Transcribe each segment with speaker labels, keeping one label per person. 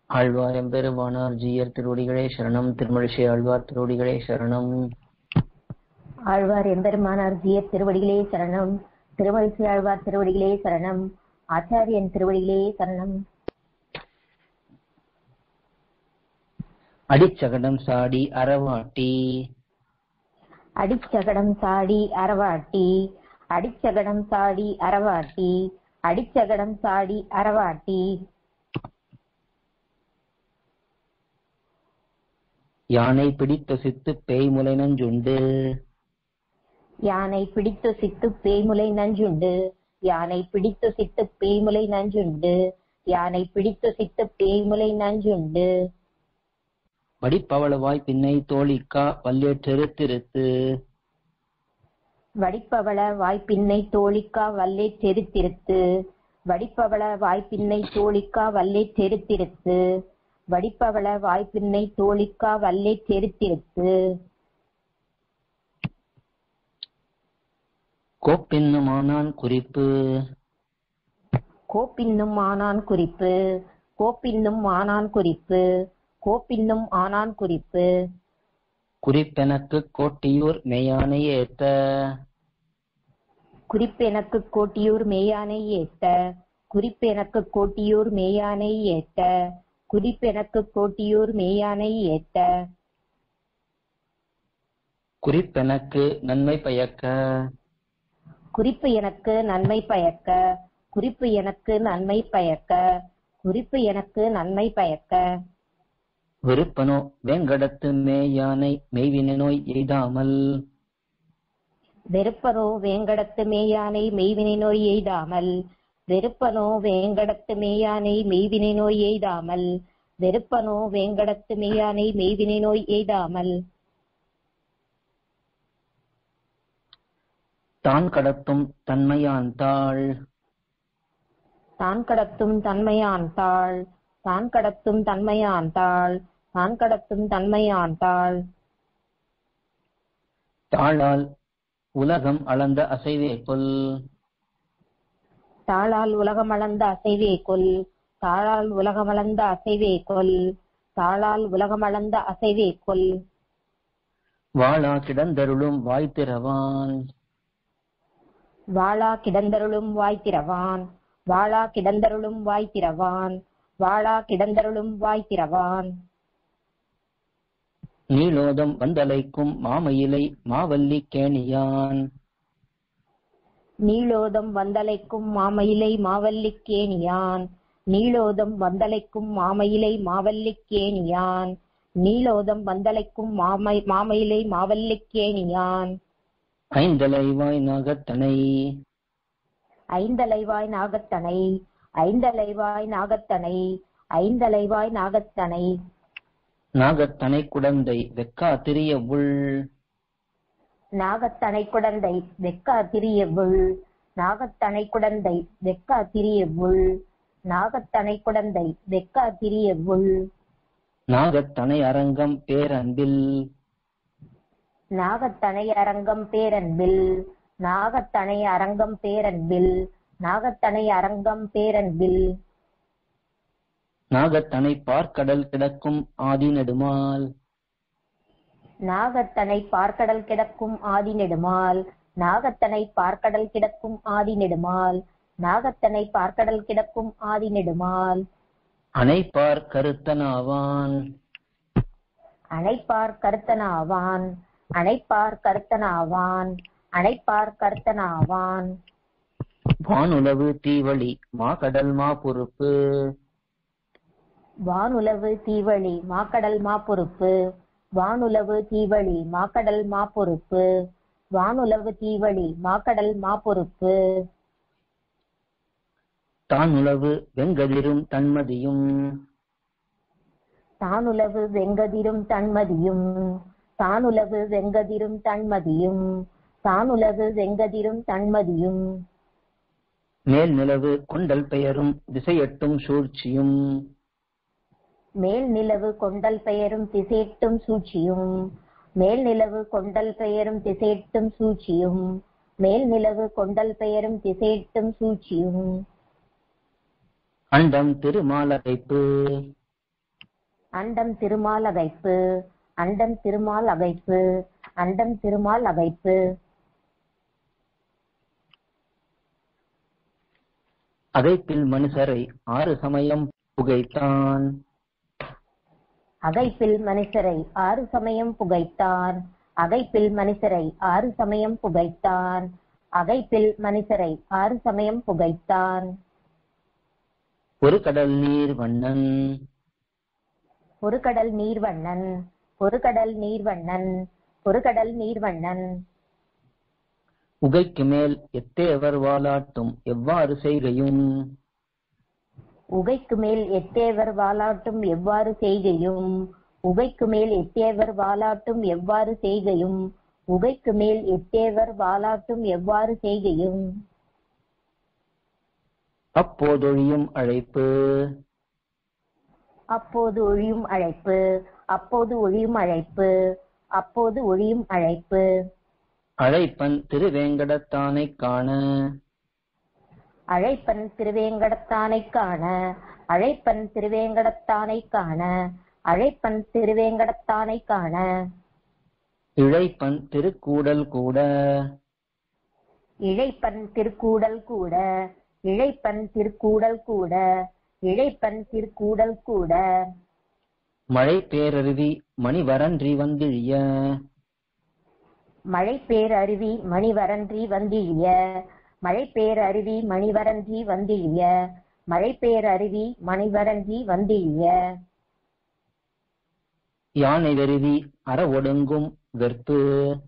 Speaker 1: ஆழ்வார் எம்பெருமானார் ஜீயர் திருவடிகளே சரணம் திருமழிசை ஆழ்வார் திருவடிகளே சரணம்
Speaker 2: ஆழ்வார் எம்பெருமானார் ஜியர் திருவடிகளே சரணம் திருமழிசை ஆழ்வார் திருவடிகளே சரணம் ஆச்சாரியன் திருவடிகளே சரணம்
Speaker 1: அடிச்சகடம் சாடி அறவாட்டி
Speaker 2: அடிச்சகடம் சாடி அரவாட்டி அடிச்சகடம் சாடி அரவாட்டி அடிச்சகடம் சாடி அரவாட்டி
Speaker 1: யானை பிடித்தொசித்து பேய்முலை நஞ்சுண்டு
Speaker 2: யானை பிடித்து சித்து பேய்முலை நஞ்சுண்டு யானை பிடித்து சித்து பேய்முலை நஞ்சுண்டு யானை பிடித்து சித்து பேய்முலை நஞ்சுண்டு
Speaker 1: வடிப்பவளவாய் பின்னை தோழிக்கா வல்லேற்றெரு திருத்து
Speaker 2: வடிப்பவள வாய்ப்பின்னை தோழிக்கா வல்லே தெருத்திருத்து வடிப்பவள வாய்ப்பின்னை தோழிக்கா வல்லே தெருத்திருத்து வடிப்பவள வாய்ப்பின்னை தோழிக்கா வல்லே தெருத்திருத்து
Speaker 1: கோப்பென்னுமானான் குறிப்பு
Speaker 2: கோப்பின்னும் ஆனான் குறிப்பு கோப்பின்னும் ஆனான் குறிப்பு கோப்பின்னும் ஆனான் குறிப்பு
Speaker 1: குறிப்பெனக்கு கோட்டியூர் மெய்யானை ஏத்த
Speaker 2: குறிப்பெனக்கு கோட்டியூர் மேயானை ஏத்த குறிப்பெனக்கு கோட்டியூர் மேயானை ஏத்த குறிப்பெனக்கு கோட்டியூர் மேயானை ஏத்த
Speaker 1: குறிப்பெனக்கு நன்மை பயக்க
Speaker 2: குறிப்பு எனக்கு நன்மை பயக்க குறிப்பு எனக்கு நன்மை பயக்க குறிப்பு எனக்கு நன்மை பயக்க
Speaker 1: விருப்பனோ வேங்கடத்து மேயானை மெய்வினை நோய் எய்தாமல்
Speaker 2: வெறுப்பனோ வேங்கடத்து மேயானை மெய்வினை நோய் எய்தாமல் வெறுப்பனோ வேங்கடத்து மேயானை மெய்வினை நோய் எய்தாமல் வெறுப்பனோ வேங்கடத்து மேயானை மெய்வினை நோய் எய்தாமல்
Speaker 1: தான் கடத்தும் தன்மையான் தாள்
Speaker 2: தான் கடத்தும் தன்மையான் தாள் தான் கடத்தும் தன்மையான் தாள் தான் கடத்தும் தன்மையான் தாள்
Speaker 1: தாளால் உலகம் அளந்த அசைவே கொல்
Speaker 2: தாளால் உலகமளந்த அசைவே கொல் தாளால் உலகமளந்த அசைவே கொல் தாளால் உலகமளந்த அசைவே கொல்
Speaker 1: வாழா கிடந்தருளும் வாய்த்திரவான்
Speaker 2: வாளா கிடந்தருளும் வாய்த்திரவான் வாளா கிடந்தருளும் வாய்த்திரவான் வாளா கிடந்தருளும் வாய்த்திரவான்
Speaker 1: நீலோதம் வந்தலைக்கும் மாமயிலை மாவல்லி கேணியான்
Speaker 2: நீலோதம் வந்தலைக்கும் மாமயிலை மாவல்லிக்கேணியான் நீலோதம் வந்தலைக்கும் மாமயிலை மாவல்லிக்கேணியான் நீலோதம் வந்தலைக்கும் மாமை மாமயிலை மாவல்லிக்கேணியான்
Speaker 1: ஐந்தலைவாய் நாகத்தனை
Speaker 2: ஐந்தலைவாய் நாகத்தனை ஐந்தலைவாய் நாகத்தனை ஐந்தலைவாய் நாகத்தனை
Speaker 1: நாகத்தனை குடந்தை வெக்கா திரிய உள்
Speaker 2: நாகத்தனை குடந்தை வெக்கா திரியவுள் நாகத்தனை குடந்தை வெக்கா திரியவுள் நாகத்தனை குடந்தை வெக்கா திரியவுள்
Speaker 1: நாகத்தனை அரங்கம் பேரன்பில்
Speaker 2: நாகத்தனை அரங்கம் பேரன்பில் நாகத்தனை அரங்கம் பேரன்பில் நாகத்தனை அரங்கம் பேரன்பில்
Speaker 1: நாகத்தனை பார்க்கடல் கிடக்கும் ஆதி நெடுமால்
Speaker 2: நாகத்தனை பார்க்கடல் கிடக்கும் ஆதி நெடுமால் நாகத்தனை பார்க்கடல் கிடக்கும் ஆதி நெடுமால் நாகத்தனை பார்க்கடல் கிடக்கும் ஆதி நெடுமால்
Speaker 1: அணைப்பார் கருத்தனாவான்
Speaker 2: அணைப்பார் கருத்தனாவான் அணைப்பார் கருத்தனாவான் அணைப்பார் கருத்தனாவான்
Speaker 1: வானுலவு தீவழி மாகடல் மா பொறுப்பு
Speaker 2: வானுலவு தீவழி மாக்கடல் மா பொறுப்பு வானுலவு தீவழி மாக்கடல் மா பொறுப்பு வானுலவு தீவழி மாக்கடல் மா பொறுப்பு
Speaker 1: தானுலவு வெங்கதிரும் தன்மதியும்
Speaker 2: தானுலவு வெங்கதிரும் தன்மதியும் தானுலவு வெங்கதிரும் தன்மதியும் தானுலவு வெங்கதிரும் தன்மதியும்
Speaker 1: மேல் நிலவு கொண்டல் பெயரும் திசையட்டும் சூழ்ச்சியும்
Speaker 2: மேல் நிலவு கொண்டல் பெயரும் திசையெட்டும் சூழ்ச்சியும் மேல் நிலவு கொண்டல் பெயரும் திசையெட்டும் சூழ்ச்சியும் மேல் நிலவு கொண்டல் பெயரும் திசையெட்டும் சூழ்ச்சியும்
Speaker 1: அண்டம் திருமாலகைப்பு
Speaker 2: அண்டம் திருமால் அகைப்பு அண்டம் திருமால் அகைப்பு அண்டம் திருமால் அகைப்பு
Speaker 1: அகைப்பில் மனுஷரை ஆறு சமயம் புகைத்தான்
Speaker 2: அகைப்பில் மனுஷரை ஆறு சமயம் புகைத்தான் அகைப்பில் மனுஷரை ஆறு சமயம் புகைத்தான் அகைப்பில் மனுஷரை ஆறு சமயம் புகைத்தான்
Speaker 1: ஒரு கடல் நீர் வண்ணன்
Speaker 2: ஒரு கடல் நீர்வண்ணன் ஒரு கடல் நீர்வண்ணன் ஒரு கடல் நீர்வண்ணன்
Speaker 1: உகைக்கு மேல் எத்தேவர் வாலாட்டும் எவ்வாறு செய்கையும்
Speaker 2: உகைக்கு மேல் எத்தேவர் வாலாட்டும் எவ்வாறு செய்கையும் உகைக்கு மேல் எத்தேவர் வாலாட்டும் எவ்வாறு செய்கையும் உகைக்கு மேல் எத்தேவர் வாலாட்டும் எவ்வாறு செய்கையும்
Speaker 1: அப்போதொழியும் அழைப்பு
Speaker 2: அப்போது ஒழியும் அழைப்பு அப்போது ஒழியும் அழைப்பு அப்போது ஒழியும் அழைப்பு
Speaker 1: அழைப்பன் திருவேங்கடத்தானைக் காண
Speaker 2: அழைப்பன் திருவேங்கடத்தானைக் காண அழைப்பன் திருவேங்கடத்தானைக் காண அழைப்பன் திருவேங்கடத்தானைக் காண
Speaker 1: இழைப்பன் திருக்கூடல் கூட
Speaker 2: இழைப்பன் திருக்கூடல் கூட இழைப்பன் திருக்கூடல் கூட இழைப்பன் திருக்கூடல் கூட
Speaker 1: மழை பேரருவி மணிவரன்றி வந்திழிய
Speaker 2: மழை பேரருவி மணிவரன்றி வந்திழிய மழை பேரருவி மணிவரன்றி வந்திழிய மழை பேரருவி மணிவரன்றி வந்திழிய
Speaker 1: யானை வெருவி அற ஒடுங்கும் வெற்பு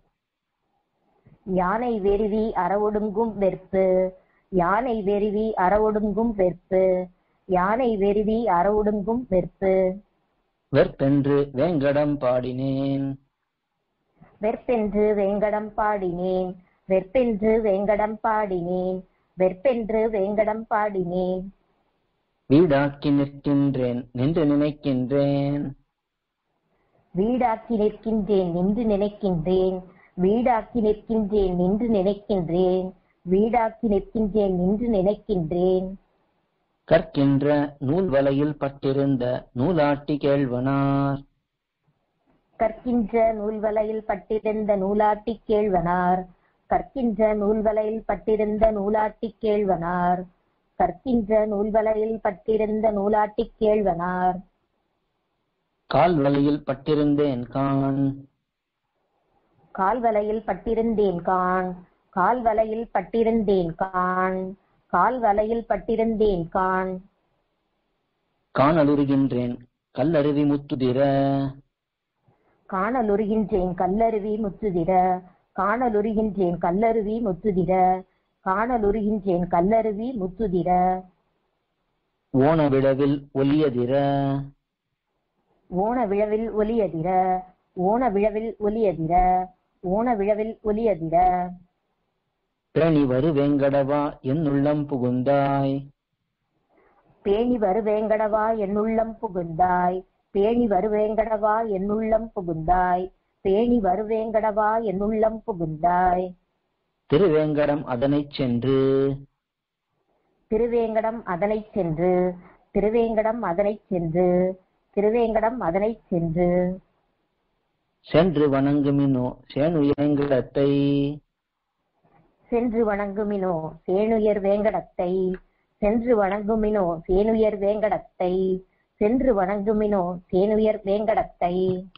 Speaker 2: யானை வெருவி அறவொடுங்கும் வெற்பு யானை வெருவி அறவொடுங்கும் வெற்பு யானை வெருவி அறவொடுங்கும் வெற்பு
Speaker 1: வெற்பென்று வேங்கடம் பாடினேன்
Speaker 2: வெற்பென்று வேங்கடம் பாடினேன் வெற்பென்று வேங்கடம் பாடினேன் வெற்பென்று வேங்கடம் பாடினேன்
Speaker 1: வீடாக்கி நிற்கின்றேன் நின்று நினைக்கின்றேன்
Speaker 2: வீடாக்கி நிற்கின்றேன் நின்று நினைக்கின்றேன் வீடாக்கி நிற்கின்றேன் நின்று நினைக்கின்றேன் வீடாக்கி நிற்கின்றேன் நின்று நினைக்கின்றேன்
Speaker 1: கற்கின்ற நூல் வலையில் பட்டிருந்த நூலாட்டி கேழ்வனார்
Speaker 2: கற்கின்ற நூல்வலையில் பட்டிருந்த நூலாட்டி கேழ்வனார் கற்கின்ற நூல்வலையில் பட்டிருந்த நூலாட்டி கேழ்வனார் கற்கின்ற நூல்வலையில் பட்டிருந்த நூலாட்டி கேழ்வனார்
Speaker 1: கால் வலையில் பட்டிருந்தேன் கான்
Speaker 2: கால்வலையில் பட்டிருந்தேன் கான் கால்வலையில் பட்டிருந்தேன் கான் கால்வலையில் பட்டிருந்தேன் கான்
Speaker 1: காணலுருகின்றேன் கல்லருவி முத்துதிர
Speaker 2: காணலுருகின்றேன் கல்லருவி முத்துதிர காணலுருகின்றேன் கல்லருவி முத்துதிர காணலுருகின்றேன் கல்லருவி முத்துதிர
Speaker 1: ஓண விழவில் ஒலியதிர
Speaker 2: ஓண விழவில் ஒலியதிர ஓண விழவில் ஒலியதிர ஓண விழவில் ஒலியதிர
Speaker 1: பேணி வரு வேங்கடவா என்னுள்ளம் புகுந்தாய்
Speaker 2: பேணி வருவேங்கடவா என்னுள்ளம் புகுந்தாய் பேணி வருவேங்கடவா என்னுள்ளம் புகுந்தாய் பேணி வருவேங்கடவா என்னுள்ளம் புகுந்தாய்
Speaker 1: திருவேங்கடம் அதனைச் சென்று
Speaker 2: திருவேங்கடம் அதனைச் சென்று திருவேங்கடம் அதனைச் சென்று திருவேங்கடம் அதனைச் சென்று
Speaker 1: சென்று வணங்குமினோ சேனுயங்கடத்தை
Speaker 2: சென்று வணங்குமினோ சேனுயர் வேங்கடத்தை சென்று வணங்குமினோ சேனுயர் வேங்கடத்தை சென்று வணங்குமினோ சேனுயர் வேங்கடத்தை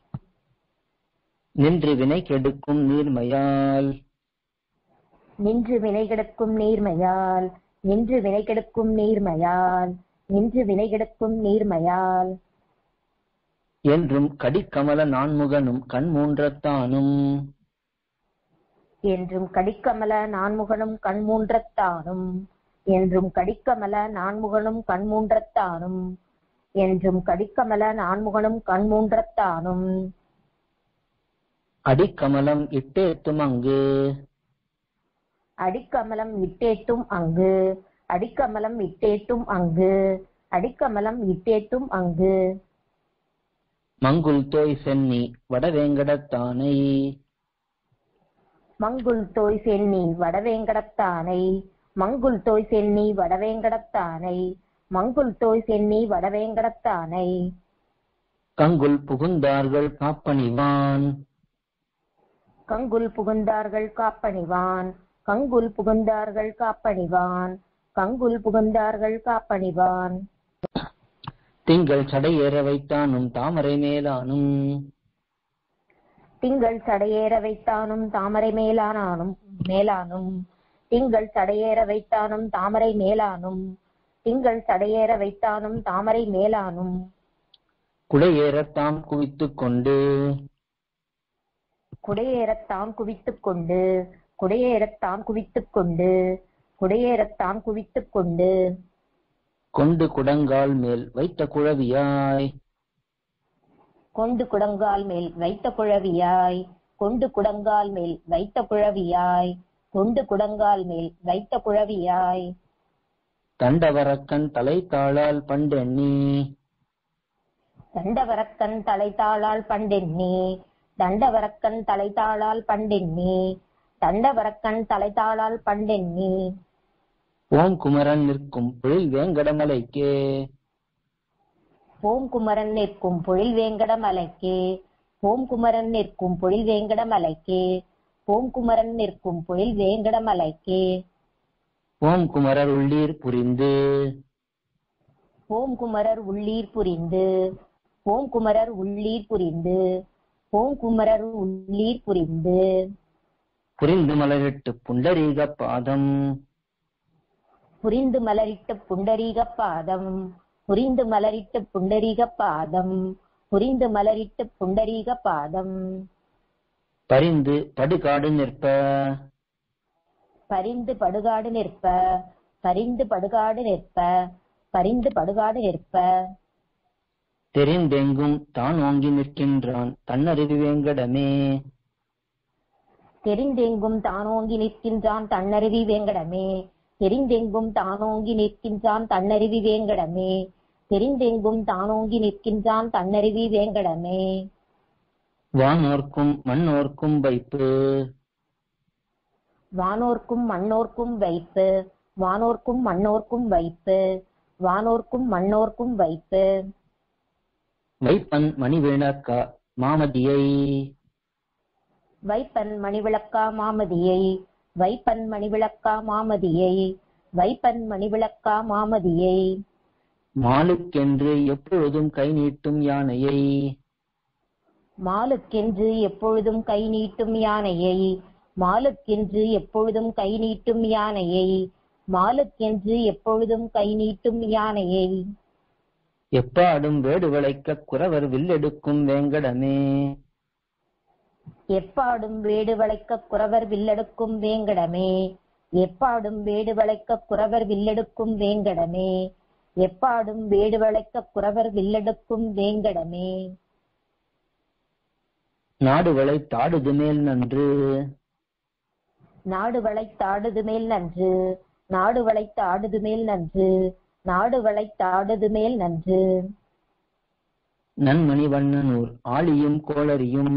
Speaker 1: நின்று வினை கெடுக்கும் நீர்மையால்
Speaker 2: நின்று வினை கிடக்கும் நீர்மையால் நின்று வினை கிடக்கும் நீர்மையால் நின்று வினை கிடக்கும் நீர்மையால்
Speaker 1: என்றும் கடிக்கமல நான்முகனும் கண்மூன்றத்தானும்
Speaker 2: என்றும் கடிக்கமல நான்முகனும் கண்மூன்றத்தானும் என்றும் கடிக்கமல நான்முகனும் கண்மூன்றத்தானும் என்றும் கடிக்கமல நான்முகனும் கண்மூன்றத்தானும்
Speaker 1: அடிக்கமலம் இட்டேத்தும் அங்கு
Speaker 2: அடிக்கமலம் இட்டேட்டும் அங்கு அடிக்கமலம் இட்டேட்டும் அங்கு அடிக்கமலம் இட்டேட்டும் அங்கு
Speaker 1: மங்குல் தோய் சென்னி வடவேங்கடத்தானை
Speaker 2: மங்குல் தோய் சென்னி வடவேங்கடத்தானை மங்குல் தோய் சென்னி வடவேங்கடத்தானை மங்குல் தோய் சென்னி வடவேங்கடத்தானை
Speaker 1: கங்குல் புகுந்தார்கள் காப்பணிவான்
Speaker 2: கங்குல் புகுந்தார்கள் காப்பணிவான் கங்குல் புகுந்தார்கள் காப்பணிவான் கங்குல் புகுந்தார்கள் காப்பணிவான்
Speaker 1: திங்கள் சடையேற வைத்தானும் தாமரை மேலானும்
Speaker 2: திங்கள் சடையேற வைத்தானும் தாமரை மேலானானும் மேலானும் திங்கள் சடையேற வைத்தானும் தாமரை மேலானும் திங்கள் சடையேற வைத்தானும் தாமரை மேலானும்
Speaker 1: குடையேறத்தாம் குவித்துக் கொண்டு
Speaker 2: குடையேறத்தான் குவித்துக் கொண்டு குடையேறத்தான் குவித்துக் கொண்டு குடையேறத்தான் குவித்துக் கொண்டு
Speaker 1: கொண்டு குடங்கால் மேல் வைத்த குழவியாய்
Speaker 2: கொண்டு குடங்கால் மேல் வைத்த குழவியாய் கொண்டு குடங்கால் மேல் வைத்த குழவியாய் கொண்டு குடங்கால் மேல் வைத்த குழவியாய்
Speaker 1: தண்டவரக்கன் தலை தாளால் பண்டெண்ணி
Speaker 2: தண்டவரக்கன் தலைத்தாளால் பண்டெண்ணி தண்டவரக்கன் தலைத்தாளால் பண்டெண்ணி தண்டவரக்கன் தலைத்தாளால் பண்டெண்ணி
Speaker 1: ஓம் குமரன் நிற்கும் பொழில் வேங்கடமலைக்கே
Speaker 2: ஓம் குமரன் நிற்கும் பொழில் வேங்கட மலைக்கே ஓம் குமரன் நிற்கும் பொழில் வேங்கட மலைக்கே ஓம் குமரன் நிற்கும் பொழில் வேங்கட மலைக்கே
Speaker 1: ஓம் குமரர் உள்ளீர் புரிந்து
Speaker 2: ஓம் குமரர் உள்ளீர் புரிந்து ஓம் குமரர் உள்ளீர் புரிந்து ஓம் குமரர் உள்ளீர் புரிந்து
Speaker 1: புரிந்து மலரிட்டு புண்டரீக பாதம்
Speaker 2: புரிந்து மலரிட்டு புண்டரீக பாதம் புரிந்து மலரிட்டு புண்டரீக பாதம் புரிந்து மலரிட்டு புண்டரீக பாதம்
Speaker 1: பரிந்து படுகாடு நிற்ப
Speaker 2: பரிந்து படுகாடு நிற்ப பரிந்து படுகாடு நிற்ப பரிந்து படுகாடு நிற்ப
Speaker 1: தெரிந்தெங்கும் தான் ஓங்கி நிற்கின்றான் தன்னறிவு வேங்கடமே
Speaker 2: தெரிந்தெங்கும் தானோங்கி நிற்கின்றான் தன்னருவி வேங்கடமே தெரிந்தெங்கும் தானோங்கி நிற்கின்றான் தன்னருவி வேங்கடமே தெரிந்தெங்கும் தானோங்கி நிற்கின்றான் தன்னருவி வேங்கடமே
Speaker 1: வானோர்க்கும் மண்ணோர்க்கும் வைப்பு
Speaker 2: வானோர்க்கும் மண்ணோர்க்கும் வைப்பு வானோர்க்கும் மண்ணோர்க்கும் வைப்பு வானோர்க்கும் மண்ணோர்க்கும் வைப்பு
Speaker 1: வைப்பன் மணிவிளக்கா மாமதியை
Speaker 2: வைப்பன் மணிவிளக்கா மாமதியை வைப்பன் மணிவிளக்கா மாமதியை வைப்பன் மணிவிளக்கா மாமதியை
Speaker 1: மாலுக்கென்று எப்பொழுதும் கை நீட்டும் யானையை
Speaker 2: மாலுக்கென்று எப்பொழுதும் கை நீட்டும் யானையை மாலுக்கென்று எப்பொழுதும் கை நீட்டும் யானையை மாலுக்கென்று எப்பொழுதும் கை நீட்டும் யானையை
Speaker 1: எப்பாடும் வேடு விளைக்க குறவர் வில்லெடுக்கும் வேங்கடமே
Speaker 2: எப்பாடும் வேடு வளைக்க குறவர் வில்லெடுக்கும் வேங்கடமே எப்பாடும் வேடு வளைக்க குறவர் வில்லெடுக்கும் வேங்கடமே எப்பாடும் வேடு வளைக்க குறவர் வில்லெடுக்கும் வேங்கடமே
Speaker 1: நாடு வளைத்தாடுது மேல் நன்று
Speaker 2: நாடு வளைத்தாடுது மேல் நன்று நாடு வளைத்தாடுது மேல் நன்று நாடு வளைத்தாடுது மேல் நன்று
Speaker 1: நன்மணி வண்ணனூர் ஆளியும் கோளரியும்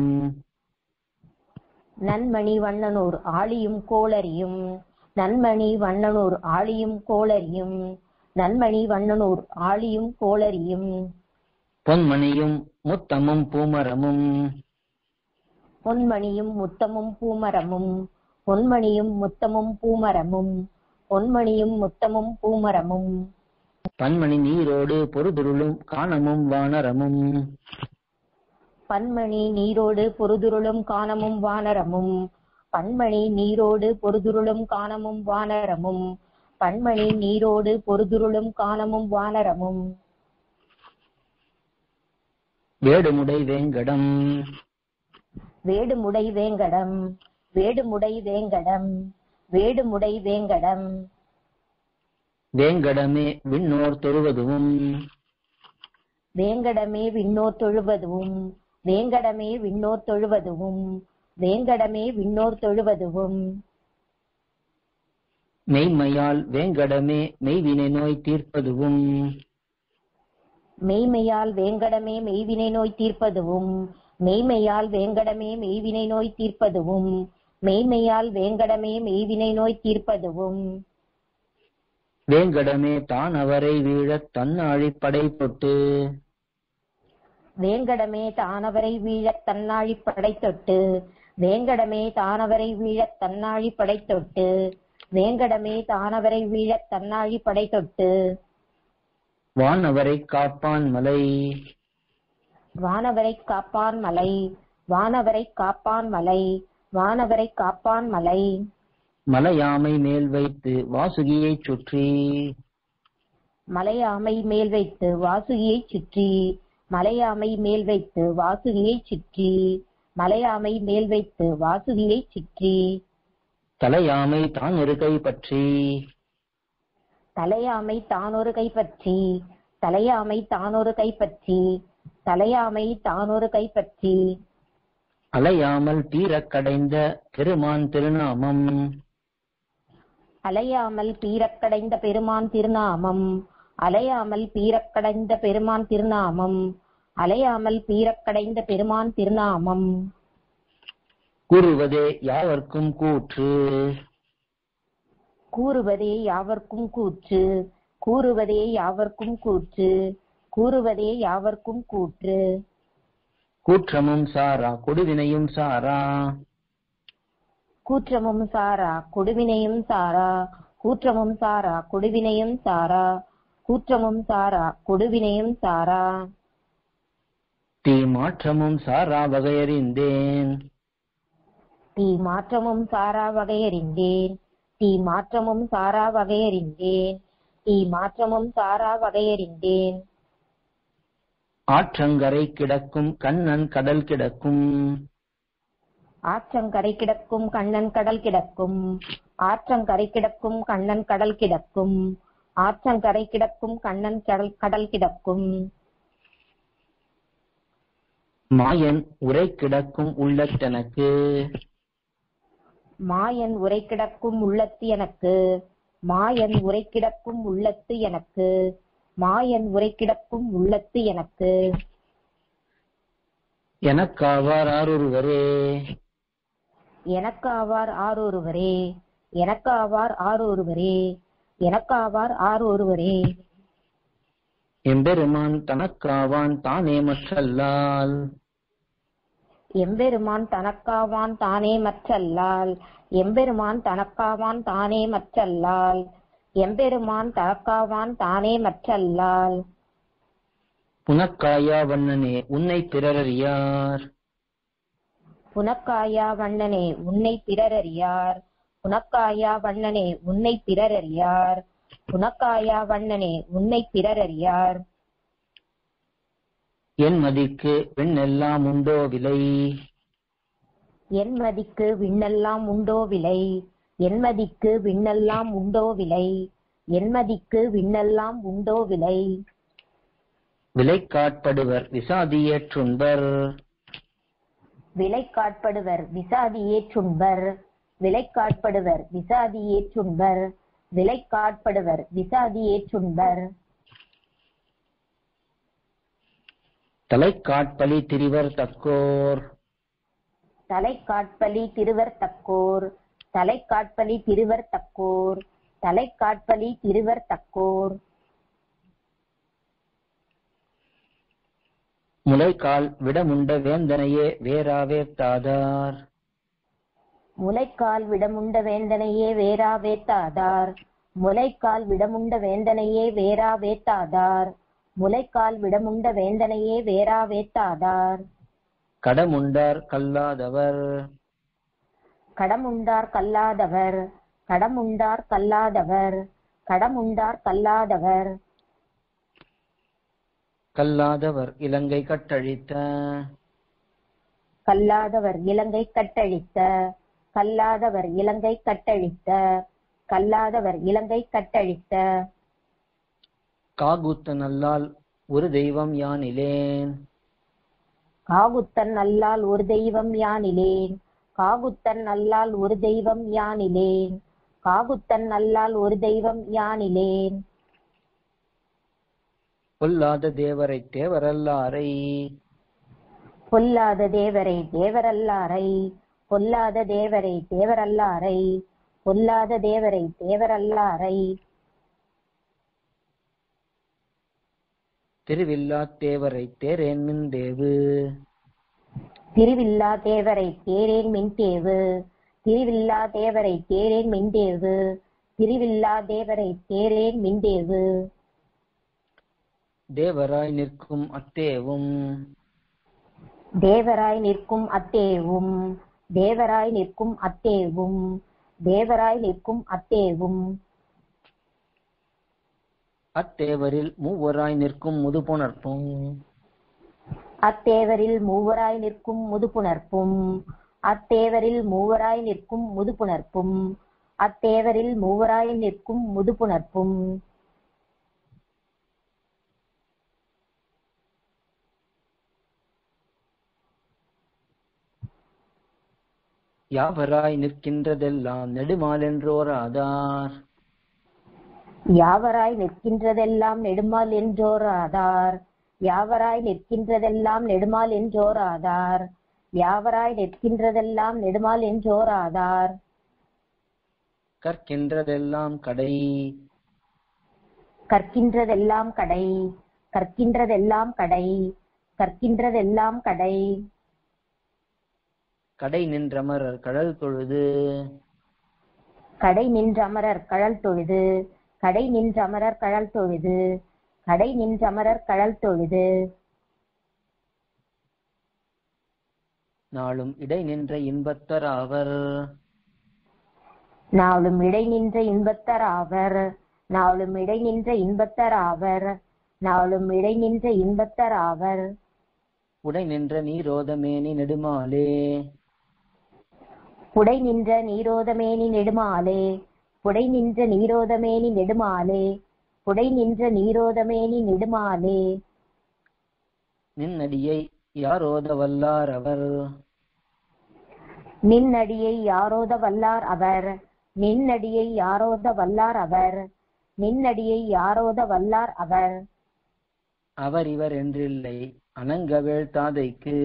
Speaker 2: நன்மணி வண்ணனூர் ஆளியும் கோளரியும் நன்மணி வண்ணனூர் ஆளியும் கோளரியும் நன்மணி வண்ணனூர் ஆளியும் கோளரியும்
Speaker 1: பொன்மணியும் முத்தமும் பூமரமும்
Speaker 2: பொன்மணியும் முத்தமும் பூமரமும் பொன்மணியும் முத்தமும் பூமரமும் பொன்மணியும் முத்தமும் பூமரமும்
Speaker 1: பன்மணி நீரோடு பொறுதுருளும் காணமும் வானரமும்
Speaker 2: பன்மணி நீரோடு பொருதுருளும் காணமும் வானரமும் பன்மணி நீரோடு பொருதுருளும் காணமும் வானரமும் பன்மணி நீரோடு பொருதுருளும் காணமும் வானரமும்
Speaker 1: வேடுமுடை வேங்கடம்
Speaker 2: வேடுமுடை வேங்கடம் வேடுமுடை வேங்கடம் வேடுமுடை வேங்கடம்
Speaker 1: வேங்கடமே விண்ணோர் தொழுவதும்
Speaker 2: வேங்கடமே விண்ணோர் தொழுவதும் வேங்கடமே விண்ணோர் தொழுவதும் வேங்கடமே விண்ணோர் தொழுவதும்
Speaker 1: மெய்மையால் வேங்கடமே மெய்வினை நோய் தீர்ப்பதுவும்
Speaker 2: மெய்மையால் வேங்கடமே மெய்வினை நோய் தீர்ப்பதுவும் மெய்மையால் வேங்கடமே மெய்வினை நோய் தீர்ப்பதுவும் மெய்மையால் வேங்கடமே மெய்வினை நோய் தீர்ப்பதுவும்
Speaker 1: வேங்கடமே தான் அவரை வீழத் தன்னாழி படை தொட்டு
Speaker 2: வேங்கடமே தானவரை வீழத் தன்னாழி படைத்தொட்டு வேங்கடமே தானவரை வீழத் தன்னாழி படைத்தொட்டு வேங்கடமே தானவரை வீழத் தன்னாழி படைத்தொட்டு
Speaker 1: வானவரை காப்பான் மலை
Speaker 2: வானவரை காப்பான் மலை வானவரை காப்பான் மலை வானவரை காப்பான் மலை
Speaker 1: மலையாமை மேல் வைத்து வாசுகியைச் சுற்றி
Speaker 2: மலையாமை மேல் வைத்து வாசுகியைச் சுற்றி மலையாமை மேல் வைத்து வாசுகியைச் சுற்றி மலையாமை மேல் வைத்து வாசுகியைச் சுற்றி
Speaker 1: தலையாமை தான் ஒரு கை பற்றி
Speaker 2: தலையாமை தானொரு கைப்பற்றி தலையாமை தானொரு கைப்பற்றி தலையாமை தானொரு கைப்பற்றி
Speaker 1: அலையாமல் தீரக் கடைந்த பெருமான் திருநாமம்
Speaker 2: அலையாமல் பீரக்கடைந்த பெருமான் திருநாமம் அலையாமல் பீரக்கடைந்த பெருமான் திருநாமம் அலையாமல் பீரக்கடைந்த பெருமான் திருநாமம்
Speaker 1: கூறுவதே யாவர்க்கும் கூற்று
Speaker 2: கூறுவதே யாவர்க்கும் கூற்று கூறுவதே யாவர்க்கும் கூற்று கூறுவதே யாவர்க்கும் கூற்று
Speaker 1: கூற்றமும் சாரா கொடுவினையும் சாரா
Speaker 2: கூற்றமும் சாரா கொடுவினையும் சாரா கூற்றமும் சாரா கொடுவினையும் சாரா கூற்றமும் சாரா கொடுவினையும் சாரா
Speaker 1: தீ மாற்றமும் சாரா வகையறிந்தேன்
Speaker 2: தீ மாற்றமும் சாரா வகையறிந்தேன் தீ மாற்றமும் சாரா வகையறிந்தேன் தீ மாற்றமும் சாரா வகையறிந்தேன்
Speaker 1: ஆற்றங்கரை கிடக்கும் கண்ணன் கடல் கிடக்கும்
Speaker 2: ஆற்றங்கரை கிடக்கும் கண்ணன் கடல் கிடக்கும் ஆற்றங்கரை கிடக்கும் கண்ணன் கடல் கிடக்கும் ஆற்றங்கரை கிடக்கும் கண்ணன் கடல் கடல் கிடக்கும்
Speaker 1: மாயன் உரை கிடக்கும் உள்ளத்தெனக்கு
Speaker 2: மாயன் உரை கிடக்கும் உள்ளத்து எனக்கு மாயன் உரை கிடக்கும் உள்ளத்து எனக்கு மாயன் உரை கிடக்கும் உள்ளத்து எனக்கு
Speaker 1: எனக்காவார் ஆரொருவரே
Speaker 2: எனக்காவார் ஆரொருவரே எனக்காவார் ஆரொருவரே எனக்காவார் ஆரொருவரே
Speaker 1: எம்பெருமான் தனக்காவான் தானே மற்றல்லால்
Speaker 2: எம்பெருமான் தனக்காவான் தானே மற்றல்லால் எம்பெருமான் தனக்காவான் தானே மற்றல்லால் எம்பெருமான் தனக்காவான் தானே மற்றல்லால்
Speaker 1: புனக்காயா வண்ணனே உன்னை பிறரறியார்
Speaker 2: புனக்காயா வண்ணனே உன்னை பிறரறியார் புனக்காயா வண்ணனே உன்னை பிறரறியார் புனக்காயா வண்ணனே உன்னை பிறரறியார்
Speaker 1: என் மதிக்கு பெண்ணெல்லாம் உண்டோ விலை
Speaker 2: என் மதிக்கு விண்ணெல்லாம் உண்டோ விலை என் மதிக்கு விண்ணெல்லாம் உண்டோ விலை என் மதிக்கு விண்ணெல்லாம் உண்டோ விலை
Speaker 1: விலை காட்படுவர் விசாதியேற்றுண்பர்
Speaker 2: விலை காட்படுவர் விசாதியே சுண்பர் விலை காட்படுவர் விசாதியே சுண்பர் விலை காட்படுவர் விசாதியே சுண்பர்
Speaker 1: தலை காட்பலி திரிவர் தக்கோர்
Speaker 2: தலை காட்பலி திருவர் தக்கோர் தலை காட்பலி திருவர் தக்கோர் தலை காட்பலி திருவர் தக்கோர்
Speaker 1: முளைக்கால் விடமுண்ட வேந்தனையே வேறாவே தாதார்
Speaker 2: முலைக்கால் விடமுண்ட வேந்தனையே வேறா வேத்தாதார் முலைக்கால் விடமுண்ட வேந்தனையே வேறா வேத்தாதார் முலைக்கால் விடமுண்ட வேந்தனையே வேறா வேத்தாதார்
Speaker 1: கடமுண்டார் கல்லாதவர்
Speaker 2: கடமுண்டார் கல்லாதவர் கடமுண்டார் கல்லாதவர் கடமுண்டார் கல்லாதவர்
Speaker 1: கல்லாதவர் இலங்கை கட்டழித்த
Speaker 2: கல்லாதவர் இலங்கை கட்டழித்த கல்லாதவர் இலங்கை கட்டழித்த கல்லாதவர் இலங்கை கட்டழித்த
Speaker 1: காகுத்த நல்லால் ஒரு தெய்வம் யானிலேன்
Speaker 2: காகுத்தன் அல்லால் ஒரு தெய்வம் யானிலேன் காகுத்தன் அல்லால் ஒரு தெய்வம் யானிலேன் காகுத்தன் அல்லால் ஒரு தெய்வம் யானிலேன்
Speaker 1: பொல்லாத தேவரை தேவரல்லாரை
Speaker 2: பொல்லாத தேவரை தேவரல்லாரை பொல்லாத தேவரை தேவரல்லாரை பொல்லாத தேவரை தேவரல்லாரை
Speaker 1: திருவில்லாத் தேவரைத் தேரேன் மின்தேவு
Speaker 2: திருவில்லா தேவரை தேரேன் மின்தேவு திருவில்லா தேவரை தேரேன் மின்தேவு திருவில்லா தேவரை தேரேன் மின்தேவு
Speaker 1: தேவராய் நிற்கும் அத்தேவும்
Speaker 2: தேவராய் நிற்கும் அத்தேவும் தேவராய் நிற்கும் அத்தேவும் தேவராய் நிற்கும் அத்தேவும்
Speaker 1: அத்தேவரில் மூவராய் நிற்கும் முதுபுணர்ப்பும்
Speaker 2: அத்தேவரில் மூவராய் நிற்கும் முதுபுணர்ப்பும் அத்தேவரில் மூவராய் நிற்கும் முதுபுணர்ப்பும் அத்தேவரில் மூவராய் நிற்கும் முதுபுணர்ப்பும்
Speaker 1: யாவராய் நிற்கின்றதெல்லாம் நெடுமாலென்றோர் ஆதார்
Speaker 2: யாவராய் நிற்கின்றதெல்லாம் நெடுமால் என்றோர் ஆதார் யாவராய் நிற்கின்றதெல்லாம் நெடுமால் என்றோர் ஆதார் யாவராய் நிற்கின்றதெல்லாம் நெடுமால் என்றோர் ஆதார்
Speaker 1: கற்கின்றதெல்லாம் கடை
Speaker 2: கற்கின்றதெல்லாம் கடை கற்கின்றதெல்லாம் கடை கற்கின்றதெல்லாம் கடை
Speaker 1: கடை நின்றமரர் கடல் தொழுது
Speaker 2: கடை நின்றமரர் கழல் தொழுது கடை நின்றமரர் கழல் தொழுது கடை நின்றமரர் கழல் தொழுது
Speaker 1: நாளும் இடை நின்ற இன்பத்தர் ஆவர்
Speaker 2: நாளும் இடை நின்ற இன்பத்தர் ஆவர் நாளும் இடை நின்ற இன்பத்தர் ஆவர் நாளும் இடை நின்ற இன்பத்தர் ஆவர்
Speaker 1: உடை நின்ற நீரோதமேனி நெடுமாலே
Speaker 2: புடை நின்ற நீரோதமேனி நெடுமாலே புடை நின்ற நீரோதமேனி நெடுமாலே புடை நின்ற நீரோதமேனி நெடுமாலே
Speaker 1: நின்னடியை யாரோத வல்லார் அவர்
Speaker 2: நின்னடியை யாரோத வல்லார் அவர் நின்னடியை யாரோத வல்லார் அவர் நின்னடியை யாரோத வல்லார் அவர்
Speaker 1: அவர் இவர் என்றில்லை அனங்கவேள் தாதைக்கு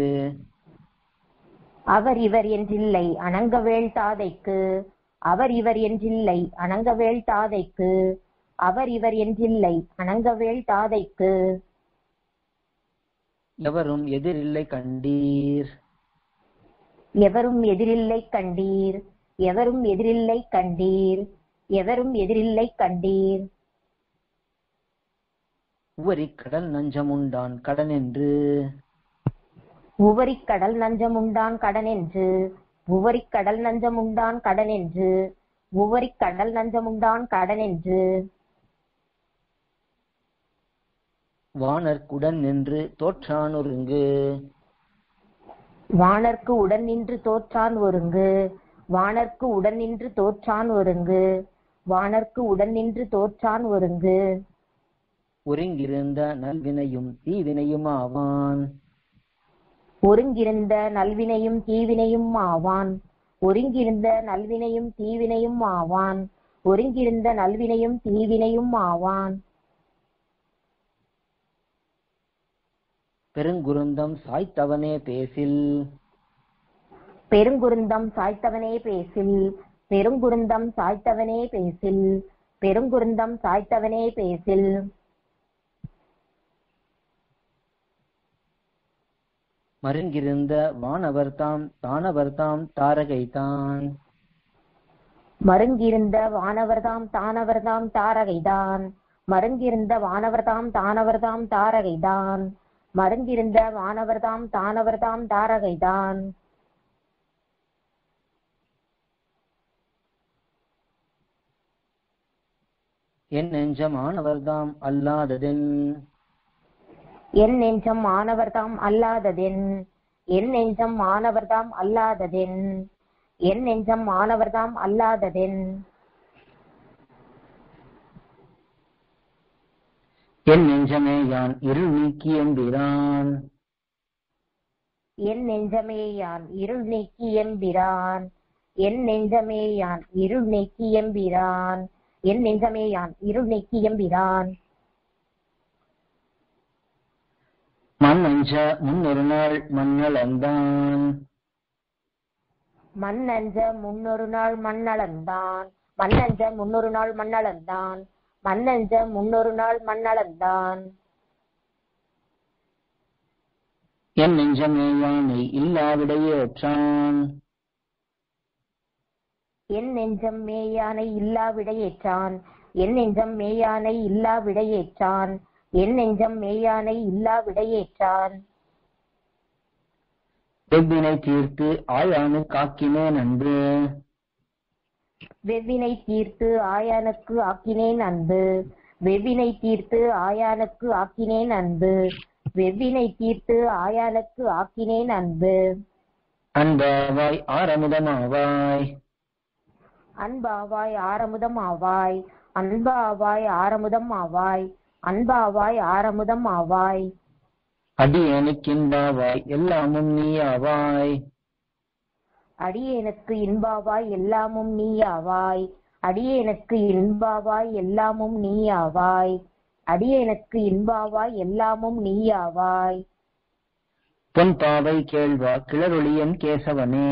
Speaker 2: அவர் இவர் என்றில்லை அணங்கவேள் தாதைக்கு அவர் இவர் என்றில்லை அணங்கவேள் தாதைக்கு அவர் இவர் என்றில்லை அணங்கவேள் தாதைக்கு
Speaker 1: எவரும் எதிரில்லை கண்டீர்
Speaker 2: எவரும் எதிரில்லை கண்டீர் எவரும் எதிரில்லை கண்டீர் எவரும் எதிரில்லை கண்டீர்
Speaker 1: உவரி கடல் நஞ்சமுண்டான் கடன் என்று
Speaker 2: உவரிக் கடல் நஞ்சமுண்டான் கடனென்று உவரிக் கடல் நஞ்சமுண்டான் கடனென்று உவரிக் கடல் நஞ்சமுண்டான் கடனென்று
Speaker 1: வானர்க்குடன் நின்று தோற்றான் ஒருங்கு
Speaker 2: வானர்க்கு உடன் நின்று தோற்றான் ஒருங்கு வானர்க்கு உடன் நின்று தோற்றான் ஒருங்கு வானர்க்கு உடன் நின்று தோற்றான் ஒருங்கு
Speaker 1: ஒருங்கிருந்த நல்வினையும் தீவினையும் ஆவான்
Speaker 2: ஒருங்கிருந்த நல்வினையும் தீவினையும் ஆவான் ஒருங்கிருந்த நல்வினையும் தீவினையும் ஆவான் ஒருங்கிருந்த நல்வினையும் தீவினையும் ஆவான்
Speaker 1: பெருங்குருந்தம் சாய்த்தவனே பேசில்
Speaker 2: பெருங்குருந்தம் சாய்த்தவனே பேசில் பெருங்குருந்தம் சாய்த்தவனே பேசில் பெருங்குருந்தம் சாய்த்தவனே பேசில்
Speaker 1: மருங்கிருந்த வானவர்தாம் தானவர்தாம் தாரகைதான்
Speaker 2: மருங்கிருந்த வானவர்தாம் தானவர்தாம் தாரகைதான் மருங்கிருந்த வானவர்தாம் தானவர்தாம் தாரகைதான் மருங்கிருந்த வானவர்தாம் தானவர்தாம் தாரகைதான்
Speaker 1: என் நெஞ்சம் ஆனவர்தாம் அல்லாததென்
Speaker 2: என் நெஞ்சம் மாணவர்தாம் அல்லாததென் என் நெஞ்சம் மாணவர்தாம் அல்லாததென் என் நெஞ்சம் மாணவர்தாம் அல்லாததென்
Speaker 1: என் நெஞ்சமே யான் இருள் நீக்கி எம்பிரான்
Speaker 2: என் நெஞ்சமே யான் இருள் நீக்கி எம்பிரான் என் நெஞ்சமே யான் இருள் நீக்கி எம்பிரான் என் நெஞ்சமே யான் இருள் நீக்கி எம்பிரான்
Speaker 1: மண் நெஞ்ச முன்னொரு நாள் மண்ணளந்தான்
Speaker 2: மண்ணஞ்ச முன்னொரு நாள் மண்ணளந்தான் மண்ணஞ்ச முன்னொரு நாள் மண்ணளந்தான் மண்ணஞ்ச முன்னொரு நாள் மண்ணளந்தான்
Speaker 1: என் நெஞ்சமே யானை இல்லாவிடையேற்றான்
Speaker 2: என் நெஞ்சம் மேயானை இல்லா விடையேற்றான் என் நெஞ்சம் மேயானை இல்லா விடையேற்றான் என் நெஞ்சம் மேயானை இல்லா விடையேற்றான்
Speaker 1: வெவ்வினை தீர்த்து ஆயானு காக்கினேன் அன்பு
Speaker 2: வெவ்வினை தீர்த்து ஆயானுக்கு ஆக்கினேன் அன்பு வெவ்வினை தீர்த்து ஆயானுக்கு ஆக்கினேன் அன்பு வெவ்வினை தீர்த்து ஆயானுக்கு ஆக்கினேன் அன்பு
Speaker 1: அன்பாவாய் ஆரமுதமாவாய்
Speaker 2: அன்பாவாய் ஆரமுதம் ஆவாய் அன்பாவாய் ஆரமுதம் ஆவாய் அன்பாவாய் ஆரமுதம் ஆவாய்
Speaker 1: அடியேனுக்கின்பாவாய் எல்லாமும் நீயாவாய்
Speaker 2: அடியேனுக்கு இன்பாவாய் எல்லாமும் நீயாவாய் அடியேனுக்கு இன்பாவாய் எல்லாமும் நீயாவாய் அடியேனுக்கு இன்பாவாய் எல்லாமும் நீயாவாய்
Speaker 1: பொன் பாவை கேள்வா கிளரொளியன் கேசவனே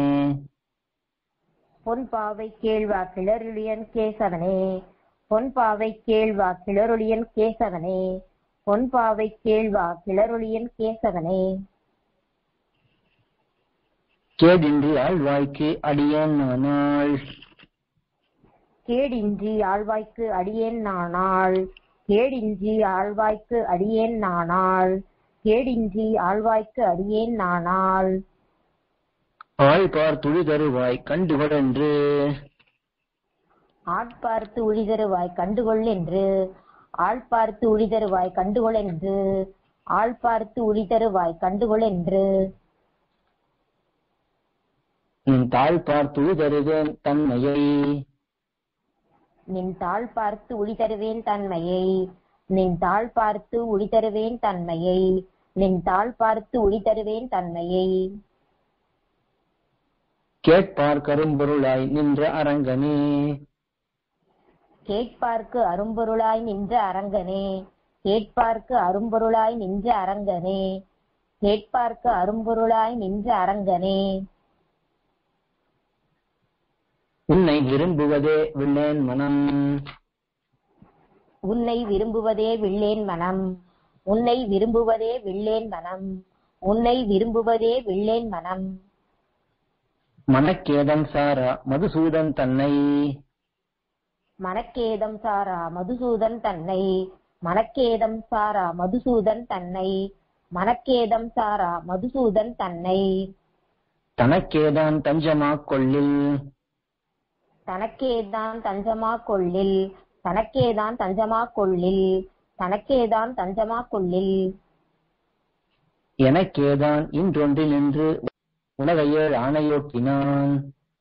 Speaker 2: பொன் பாவை கேழ்வா கிளருளியன் கேசவனே பொன் பாவை கேழ்வா கிளருளியன் கேசவனே பொன் பாவை கேழ்வா கிளருளியன் கேசவனே
Speaker 1: கேடின்றி ஆழ்வாய்க்கு அடியேன் நானாள்
Speaker 2: கேடின்றி ஆழ்வாய்க்கு அடியேன் நானாள் கேடின்றி ஆழ்வாய்க்கு அடியேன் நானாள் கேடின்றி ஆழ்வாய்க்கு அடியேன் நானாள்
Speaker 1: ஆழ்பார் துளி தருவாய் கண்டுகொடென்று
Speaker 2: ஆட்பார்த்து உழிதருவாய் கண்டுகொள் என்று ஆள் பார்த்து உழிதருவாய் கண்டுகொள் என்று ஆள் பார்த்து உழிதருவாய் கண்டுகொள் என்று
Speaker 1: நின் தாழ் பார் துளி தருவேன் தன்மையை
Speaker 2: நின் தாள் பார்த்து உழிதருவேன் தன்மையை நின் தாள் பார்த்து உழிதருவேன் தன்மையை நின் தாள் பார்த்து உழிதருவேன் தன்மையை
Speaker 1: கேட்பார் கரும்பொருளாய் நின்ற அரங்கனே
Speaker 2: கேட்பார்க்கு அரும்பொருளாய் நின்ற அரங்கனே கேட்பார்க்கு அரும்பொருளாய் நின்ற அரங்கனே கேட்பார்க்கு அரும்பொருளாய் நின்ற அரங்கனே
Speaker 1: உன்னை விரும்புவதே வில்லேன் மனம்
Speaker 2: உன்னை விரும்புவதே வில்லேன் மனம் உன்னை விரும்புவதே வில்லேன் மனம் உன்னை விரும்புவதே வில்லேன் மனம்
Speaker 1: மனக்கேதம் சாரா மதுசூதன் தன்னை
Speaker 2: மனக்கேதம் சாரா மதுசூதன் தன்னை மனக்கேதம் சாரா மதுசூதன் தன்னை மனக்கேதம் சாரா மதுசூதன் தன்னை
Speaker 1: தனக்கேதான் தஞ்சமாக் கொள்ளில்
Speaker 2: தனக்கேதான் தஞ்சமா கொள்ளில் தனக்கேதான் தஞ்சமா கொள்ளில் தனக்கேதான் தஞ்சமா கொள்ளில்
Speaker 1: எனக்கேதான் இன்றொன்று நின்று உலகையேழ் ஆணையோட்டினான்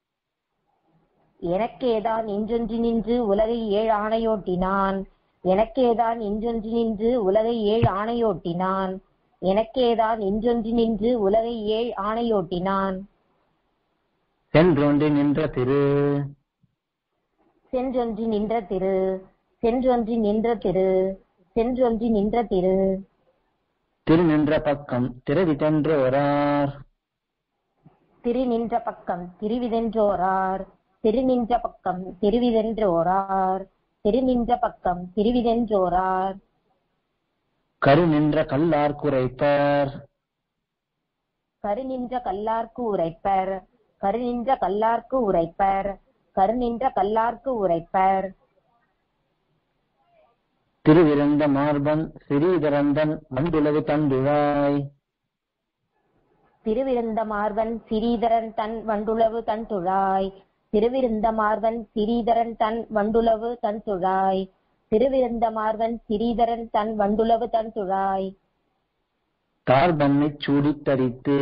Speaker 2: எனக்கேதான் இன்றொன்று நின்று உலகை ஏழ் ஆணையோட்டினான் எனக்கேதான் இன்றொன்று நின்று உலகை ஏழ் ஆணையோட்டினான் எனக்கேதான் இன்றொன்று நின்று உலகை ஏழ் ஆணையோட்டினான்
Speaker 1: சென்றொன்று நின்ற திரு
Speaker 2: சென்றொன்று நின்ற திரு சென்றொன்று நின்ற திரு சென்றொன்று நின்ற திரு
Speaker 1: திரு நின்ற பக்கம் திரவிதென்றோரார்
Speaker 2: திரு நின்ற பக்கம் திருவிதென்றோரார் திரு நின்ற பக்கம் திருவிதென்றோரார் திரு நின்ற பக்கம் திருவிதென்றோரார்
Speaker 1: கரு நின்ற கல்லார் குறைப்பார்
Speaker 2: கரு நின்ற கல்லார்க்கு உரைப்பர் கரு நின்ற கல்லார்க்கு உரைப்பர் கரு நின்ற கல்லார்க்கு உரைப்பர்
Speaker 1: திருவிருந்த மார்பன் சிறீதரந்தன் வண்டுலகு தந்துழாய்
Speaker 2: திருவிருந்த மார்பன் சிறீதரன் தன் வண்டுளவு தன் துழாய் திருவிருந்த மார்பன் சிறீதரன் தன் வண்டுளவு தன் துழாய் திருவிருந்த மார்பன் சிறீதரன் தன் வண்டுளவு தன் துழாய்
Speaker 1: தார்பன்னைச் சூடித் தரித்து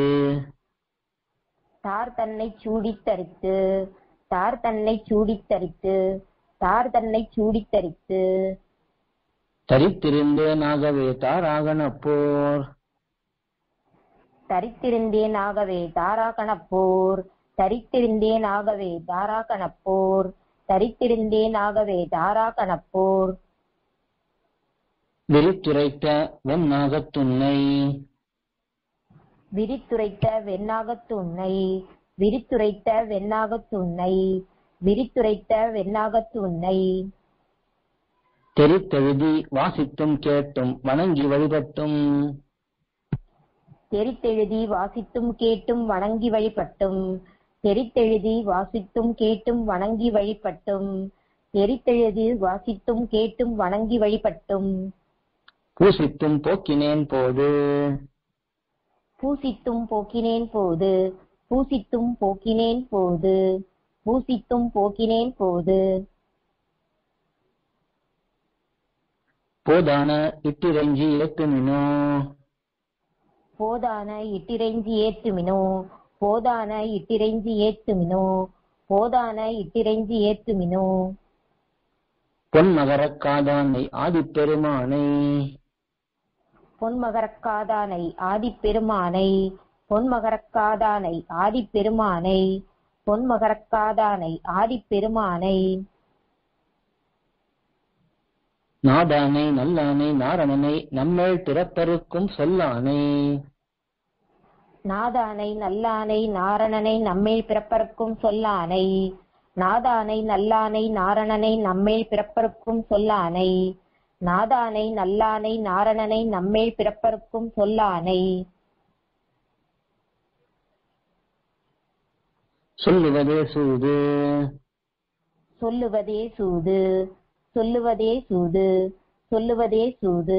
Speaker 2: தார் தன்னை சூடித் தரித்து தார் தன்னை சூடித் தரித்து தார் தன்னை சூடித் தரித்து
Speaker 1: தரித்திருந்தேனாகவே தாராகனப்போர்
Speaker 2: தரித்திருந்தேன் ஆகவே தாராகணப்போர் தரித்திருந்தேன் ஆகவே தாராகணப்போர் தரித்திருந்தேன் ஆகவே தாராகணப்போர்
Speaker 1: விரித்துரைத்த வெண்ணாகத்துன்னை
Speaker 2: விரித்துரைத்த வெண்ணாகத்துன்னை விரித்துரைத்த வெண்ணாகத்துன்னை விரித்துரைத்த வெண்ணாகத்துன்னை
Speaker 1: தெரித்தெழுதி வாசித்தும் கேட்டும் வணங்கி வழிபட்டும்
Speaker 2: தெரித்தெழுதி வாசித்தும் கேட்டும் வணங்கி வழிபட்டும் தெரித்தெழுதி வாசித்தும் கேட்டும் வணங்கி வழிபட்டும் தெரித்தெழுதி வாசித்தும் கேட்டும் வணங்கி வழிபட்டும்
Speaker 1: பூசித்தும் போக்கினேன் போது
Speaker 2: பூசித்தும் போக்கினேன் போது பூசித்தும் போக்கினேன் போது பூசித்தும் போக்கினேன் போது
Speaker 1: போதான இட்டிரஞ்சி ஏத்துமினோ
Speaker 2: போதான இட்டிறைஞ்சி ஏத்துமினோ போதான இட்டிறைஞ்சி ஏத்துமினோ போதான இட்டிறைஞ்சி ஏத்துமினோ
Speaker 1: பொன்மகரக் காதானை ஆதிப்பெருமானை
Speaker 2: பொன்மகரக்காதானை ஆதிப்பெருமானை பொன்மகரக்காதானை ஆதிப்பெருமானை பொன்மகரக்காதானை ஆதிப்பெருமானை
Speaker 1: நாதானை நல்லானை நாரணனை நம்மேல் பிறப்பருக்கும் சொல்லானை
Speaker 2: நாதானை நல்லானை நாரணனை நம்மேல் பிறப்பருக்கும் சொல்லானை நாதானை நல்லானை நாரணனை நம்மேல் பிறப்பருக்கும் சொல்லானை நாதானை நல்லானை நாரணனை நம்மேல் பிறப்பருக்கும் சொல்லானை
Speaker 1: சொல்லுவதே சூது
Speaker 2: சொல்லுவதே சூது சொல்லுவதே சூது சொல்லுவதே சூது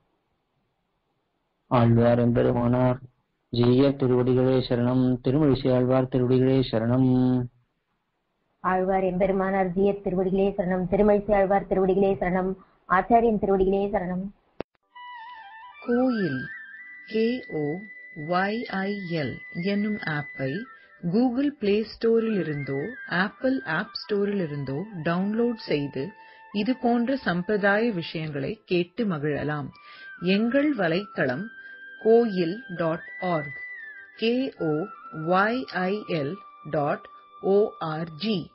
Speaker 1: ஆழ்வார் எம்பெருமானார் ஜீய திருவடிகளே சரணம் திருமழிசை ஆழ்வார் திருவடிகளே சரணம்
Speaker 2: ஆழ்வார் எம்பெருமானார் ஜிய திருவடிகளே சரணம் திருமழிசை ஆழ்வார் திருவடிகளே சரணம் ஆச்சாரியன் திருவடிகளே சரணம்
Speaker 3: கோயில் KO YIL என்னும் ஆப்பை கூகுள் பிளே ஸ்டோரில் இருந்தோ ஆப்பிள் ஆப் ஸ்டோரில் இருந்தோ டவுன்லோட் செய்து இது போன்ற சம்பிரதாய விஷயங்களை கேட்டு மகிழலாம் எங்கள் வலைத்தளம் கோயில் dot org K O Y I L dot O R G